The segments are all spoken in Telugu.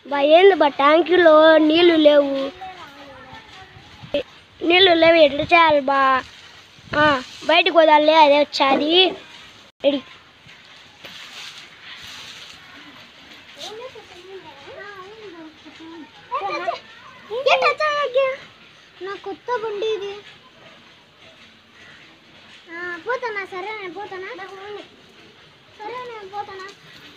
బా ఏంది బా ట్యాంకులో నీళ్లు లేవు నీళ్లు లేవు ఎట్లా చేయాలి బా ఆ, బయటికి వదాలే అదే వచ్చాది ఎడి నా కొత్త బండి ఇది ఆ, పోతానా సరే నేను పోతానా సరే నేను పోతానా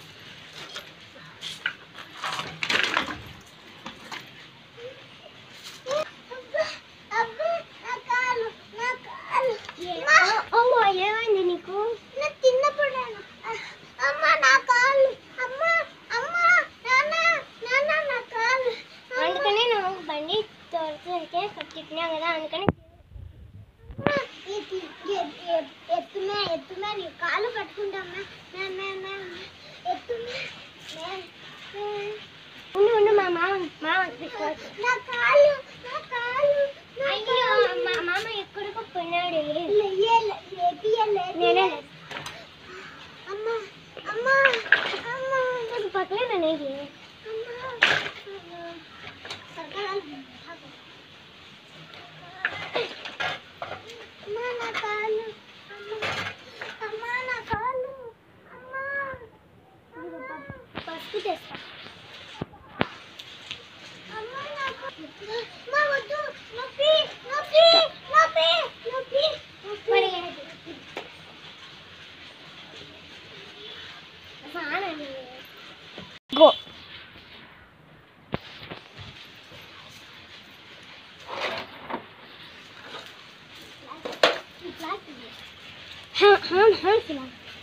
అవ్వ ఏమైంది నీకు నేను తిన్నప్పుడు అమ్మ నా కాళ్ళు అమ్మ అమ్మ నాన్న నాన్న నా కాళ్ళు అందుకని నువ్వు బండి తోడుతుంటే కట్టినా కదా అందుకని ఎత్తుమే ఎత్తుమే నీ కాళ్ళు పట్టుకుంటామ్మా మే- మే- మే- ఎత్తుమే మే- మే- ఉండు ఉండు మా మామ మామ తీసుకోవచ్చు నా కాళ్ళు నా కాళ్ళు నా అయ్యో కాళ్ళు. మా మామ ఎక్కడికో పోయినాడు లేయలే, లేపియలే. నేనే అమ్మ అమ్మ అమ్మ నాకు పక్కన అనేది అమ్మ నా కాళ్ళు అమ్మ అమ్మ నా కాళ్ళు అమ్మ పసుపు తెస్తా అమ్మ నా కాళ్ళు మా వద్దు నొప్పి నొప్పి నొప్పి నొప్పి మరి నొప్పి గో हाँ हाँ हाँ सुना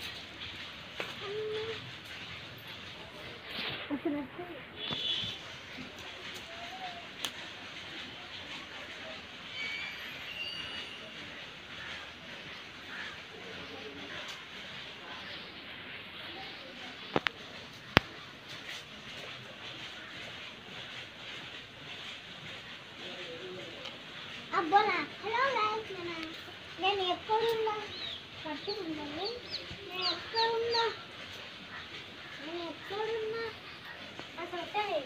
అబ్బోనా హలో గైస్ నేను నేను ఎక్కడున్నా పట్టుకుందాము నేను ఎక్కడున్నా నేను ఎక్కడున్నా అసలు ఎక్కడే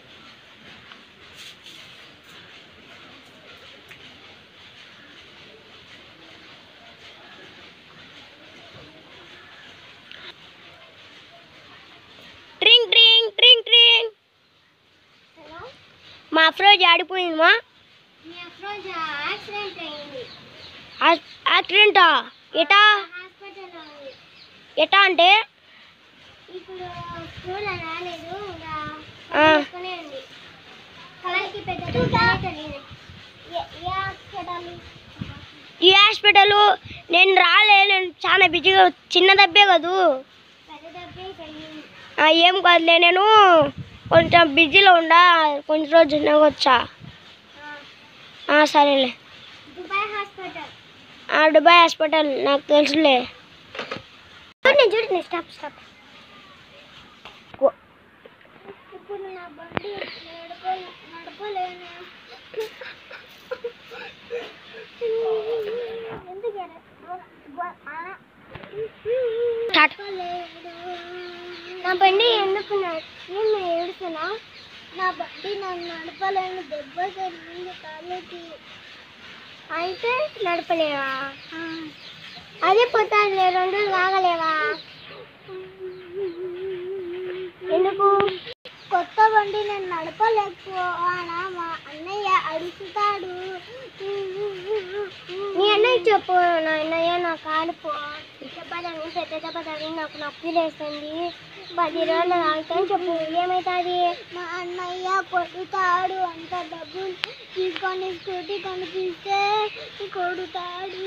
ట్రింగ్ ట్రింగ్ ట్రింగ్ ట్రింగ్ హలో మా ఫ్రోజ్ ఆడిపోయిందమ్మా మీ అప్రోజ్ యాక్సిడెంట్ అయింది యాక్సిడెంటా ఎటా హాస్పిటల్లో ఉంది ఎటా అంటే ఇప్పుడు స్కూల్ రాలేదు ఇంకా ఆ. పక్కనే ఉంది కలర్కి పెద్ద తెలియదు ఏ ఏ హాస్పిటల్ ఈ హాస్పిటల్ నేను రాలే నేను చాలా బిజీగా చిన్న దెబ్బే కదూ పెద్ద దెబ్బే తగిలింది ఆ, ఏం కాదులే నేను కొంచెం బిజీలో ఉండా కొంచెం రోజు వచ్చా ఆ, ఆ, సరేలే దుబాయ్ హాస్పిటల్ ఆ దుబాయ్ హాస్పిటల్ నాకు తెలుసులే చూడండి చూడండి స్టాప్ స్టాప్ ఇప్పుడు నా బండి నడప నడపలేను ఎందుకు స్టార్ట్ నడపలేడు నా బండి ఎందుకు నా- ఏం ఏడుస్తున్నా నా బండి నన్ను నడపలేను దెబ్బ తగిలింది కాళ్ళకి అయితే నడపలేవా అదే పోతానులే రెండు రోజులు ఆగలేవా ఎందుకు కొత్త బండి నేను నడపలేకపోవానా మా అన్నయ్య అడుగుతాడు నీ అన్నయ్య చెప్పు నా అన్నయ్య నా కాలు పో చెప్పదని పెద్ద చెప్పదని నాకు నొప్పి లేస్తుంది పది రోజులు ఆగుతాను చెప్పు ఏమవుతుంది మా అన్నయ్య కొడుతాడు అంత డబ్బులు తీసుకొని స్కూటీ కనిపిస్తే కొడుతాడు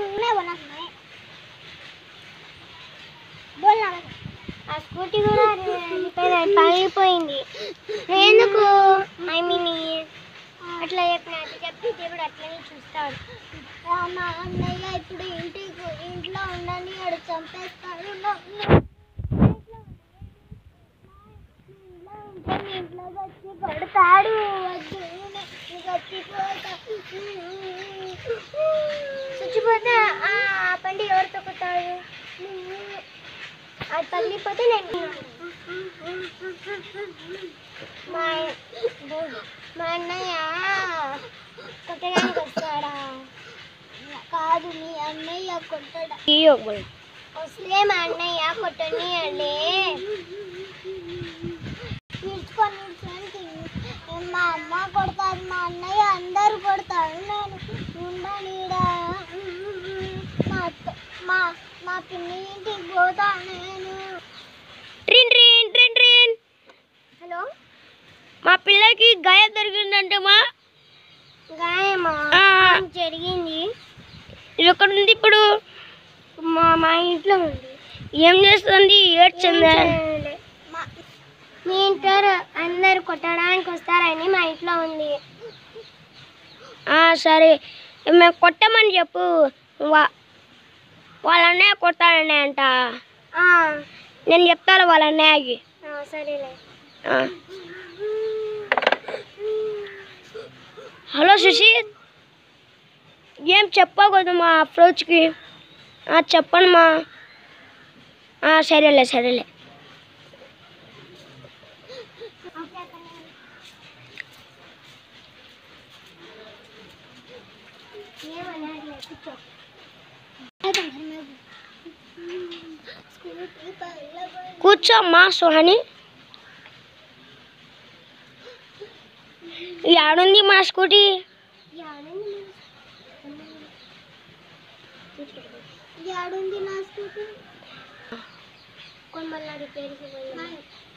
ఆ స్కూటీ కూడా రిపేర్ అయి పగిలిపోయింది ఎందుకు ఐ మీన్ అట్లా చెప్పిన అది చెప్పి దేవుడు అట్లనే చూస్తాడు మా అన్నయ్య ఇప్పుడు ఇంటికి ఇంట్లో ఉండని ఆడు చంపేస్తాడు నన్ను. ఇంట్లో ఉంటే మీ ఇంట్లోకి వచ్చి కొడతాడు వద్దు నేను చచ్చిపోతా చచ్చిపోతే ఆ బండి ఎవరు తొక్కుతాడు అది పగిలిపోతే నేను మా మా అన్నయ్య కొట్టడానికి వస్తాడా కాదు మీ అన్నయ్య కొట్టడా వస్తే మా అన్నయ్య కొట్టని అండి తీర్చుకొని నిల్చోండి. మా అమ్మ కొడతారు మా అన్నయ్య అందరు కొడతారు నేను ఉండనీడ మా అత్త- మా మా పిన్ని ఇంటికి పోతా నేను ట్రిన్ ట్రిన్ ట్రిన్ ట్రిన్ హలో మా పిల్లకి గాయం జరిగిందంటే మా గాయమా ఆ. జరిగింది ఇది ఎక్కడ ఉంది ఇప్పుడు మా మా ఇంట్లో ఉంది ఏం చేస్తుంది ఏడ్చిందా మా మీ ఇంటారు అందరు కొట్టడానికి వస్తారని మా ఇంట్లో ఉంది సరే మేము కొట్టమని చెప్పు వా వాళ్ళ అన్నయ్య కొట్టాడని అంట నేను చెప్తాను వాళ్ళ అన్నయ్యకి సరేలే హలో సుశీత్ ఏం చెప్పకూడదు మా అప్రోచ్కి చెప్పండి మా ఆ, సరేలే సరేలే కూర్చోమ్మా సుహాని యాడుంది మా స్కూటీ యాడుంది నా స్కూటీ కొమ్మల్లా రిపేర్కి పోయింది